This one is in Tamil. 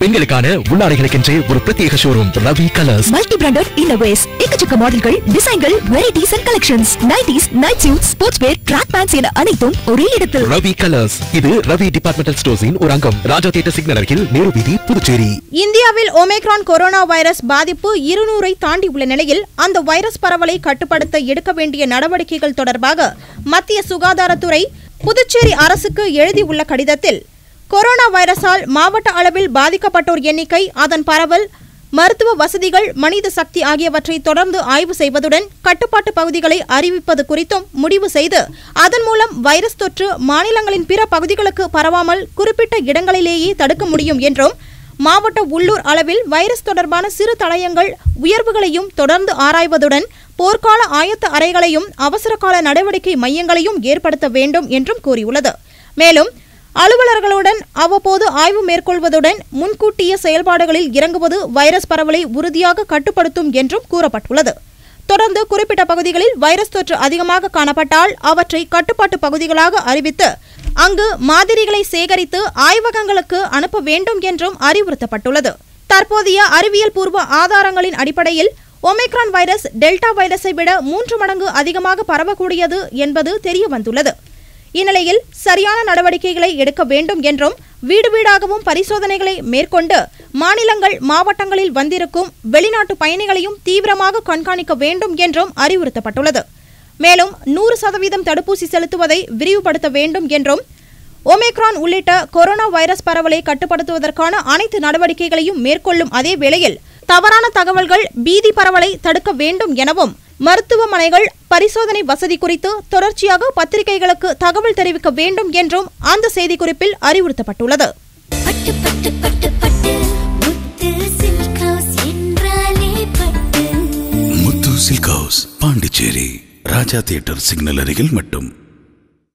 பெண்களுக்கான உள்ளாடைகளுக்கென்றே ஒரு பிரத்யேக showroom Ravi colours multi branded இன்னோவேஸ் எக்கச்சக்க மாடல்கள் டிசைன்கள் varieties and collections nighties night suit sports wear track pants என அனைத்தும் ஒரே இடத்தில் ரவி கலர்ஸ் இது ரவி டிபார்ட்மெண்டல் ஸ்டோர்ஸின் ஒரு அங்கம் ராஜா தியேட்டர் சிக்னல் அருகில் நேரு வீதி புதுச்சேரி இந்தியாவில் ஒமேக்ரான் கொரோனா வைரஸ் பாதிப்பு இருநூறை தாண்டி உள்ள நிலையில் அந்த வைரஸ் பரவலை கட்டுப்படுத்த எடுக்க வேண்டிய நடவடிக்கைகள் தொடர்பாக மத்திய சுகாதாரத்துறை புதுச்சேரி அரசுக்கு எழுதியுள்ள கடிதத்தில் கொரோனா வைரஸால் மாவட்ட அளவில் பாதிக்கப்பட்டோர் எண்ணிக்கை அதன் பரவல் மருத்துவ வசதிகள் மனித சக்தி ஆகியவற்றை தொடர்ந்து ஆய்வு செய்வதுடன் கட்டுப்பாட்டு பகுதிகளை அறிவிப்பது குறித்தும் முடிவு செய்து அதன் மூலம் வைரஸ் தொற்று மாநிலங்களின் பிற பகுதிகளுக்கு பரவாமல் குறிப்பிட்ட இடங்களிலேயே தடுக்க முடியும் என்றும் மாவட்ட உள்ளூர் அளவில் வைரஸ் தொடர்பான சிறு தடயங்கள் உயர்வுகளையும் தொடர்ந்து ஆராய்வதுடன் போர்க்கால ஆயத்த அறைகளையும் அவசரகால நடவடிக்கை மையங்களையும் ஏற்படுத்த வேண்டும் என்றும் கூறியுள்ளது மேலும் அலுவலர்களுடன் அவ்வப்போது ஆய்வு மேற்கொள்வதுடன் முன்கூட்டிய செயல்பாடுகளில் இறங்குவது வைரஸ் பரவலை உறுதியாக கட்டுப்படுத்தும் என்றும் கூறப்பட்டுள்ளது தொடர்ந்து குறிப்பிட்ட பகுதிகளில் வைரஸ் தொற்று அதிகமாக காணப்பட்டால் அவற்றை கட்டுப்பாட்டு பகுதிகளாக அறிவித்து அங்கு மாதிரிகளை சேகரித்து ஆய்வகங்களுக்கு அனுப்ப வேண்டும் என்றும் அறிவுறுத்தப்பட்டுள்ளது தற்போதைய அறிவியல் பூர்வ ஆதாரங்களின் அடிப்படையில் ஒமிக்ரான் வைரஸ் டெல்டா வைரஸை விட மூன்று மடங்கு அதிகமாக பரவக்கூடியது என்பது தெரிய வந்துள்ளது இந்நிலையில் சரியான நடவடிக்கைகளை எடுக்க வேண்டும் என்றும் வீடு வீடாகவும் பரிசோதனைகளை மேற்கொண்டு மாநிலங்கள் மாவட்டங்களில் வந்திருக்கும் வெளிநாட்டு பயணிகளையும் தீவிரமாக கண்காணிக்க வேண்டும் என்றும் அறிவுறுத்தப்பட்டுள்ளது மேலும் நூறு சதவீதம் தடுப்பூசி செலுத்துவதை விரிவுபடுத்த வேண்டும் என்றும் ஒமேக்ரான் உள்ளிட்ட கொரோனா வைரஸ் பரவலை கட்டுப்படுத்துவதற்கான அனைத்து நடவடிக்கைகளையும் மேற்கொள்ளும் அதே வேளையில் தவறான தகவல்கள் பீதி பரவலை தடுக்க வேண்டும் எனவும் மருத்துவமனைகள் பரிசோதனை வசதி குறித்து தொடர்ச்சியாக பத்திரிகைகளுக்கு தகவல் தெரிவிக்க வேண்டும் என்றும் அந்த செய்திக்குறிப்பில் அறிவுறுத்தப்பட்டுள்ளது பட்டு பட்டு பட்டு பட்டு முத்து சில்க் ஹவுஸ் என்றாலே Pattu Muthu silk house Pondicherry Raja theatre signal அருகில் மட்டும்